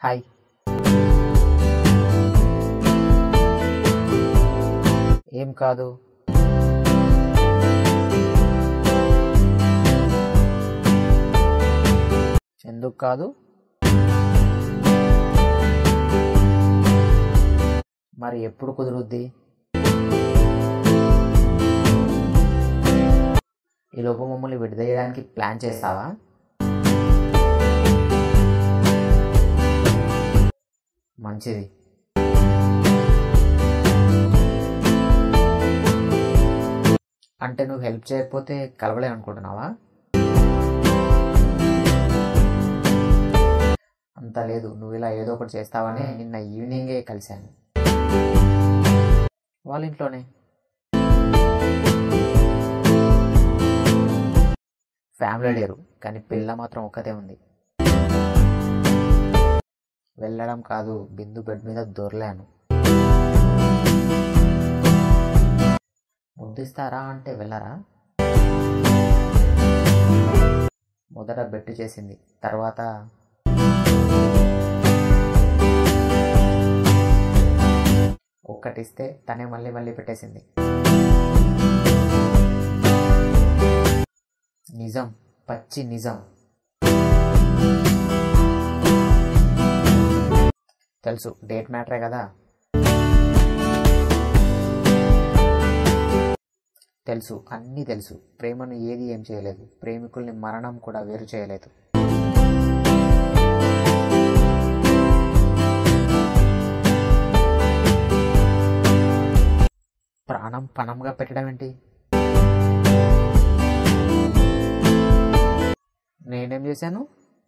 hi ఏం కాదు ఎందుకు కాదు మరి ఎప్పుడు కుదురుద్ది ఈ లోపు మమ్మల్ని విడదీయడానికి ప్లాన్ చేస్తావా మంచిది అంటే నువ్వు హెల్ప్ చేయకపోతే కలవలే అనుకుంటున్నావా అంత లేదు నువ్వు ఇలా ఏదో ఒకటి చేస్తావని నిన్న ఈవినింగే కలిశాను వాళ్ళ ఇంట్లోనే ఫ్యామిలీ లేరు కానీ పిల్ల మాత్రం ఒక్కతే ఉంది వెళ్ళడం కాదు బిందు బెడ్ మీద దొరలాను ముద్దిస్తారా అంటే వెళ్ళరా మొదట బెట్టు చేసింది తర్వాత ఒక్కటిస్తే తనే మళ్ళీ మళ్ళీ పెట్టేసింది నిజం పచ్చి నిజం తెలుసు డేట్ మ్యాటరే కదా తెలుసు అన్నీ తెలుసు ప్రేమను ఏది ఏం చేయలేదు ప్రేమికుల్ని మరణం కూడా వేరు చేయలేదు ప్రాణం పణంగా పెట్టడం ఏంటి నేనేం చేశాను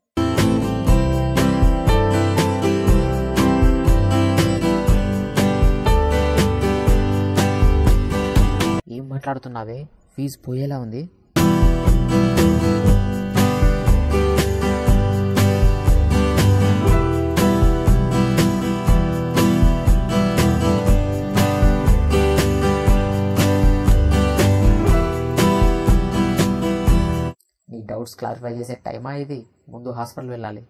ఏం మాట్లాడుతున్నావే ఫీజు పోయేలా ఉంది నీ డౌట్స్ క్లారిఫై చేసే టైమా ఇది ముందు హాస్పిటల్ వెళ్ళాలి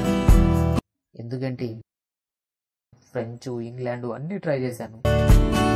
ఎందుకంటే ఫ్రెంచ్ ఇంగ్లాండ్ అన్నీ ట్రై చేశాను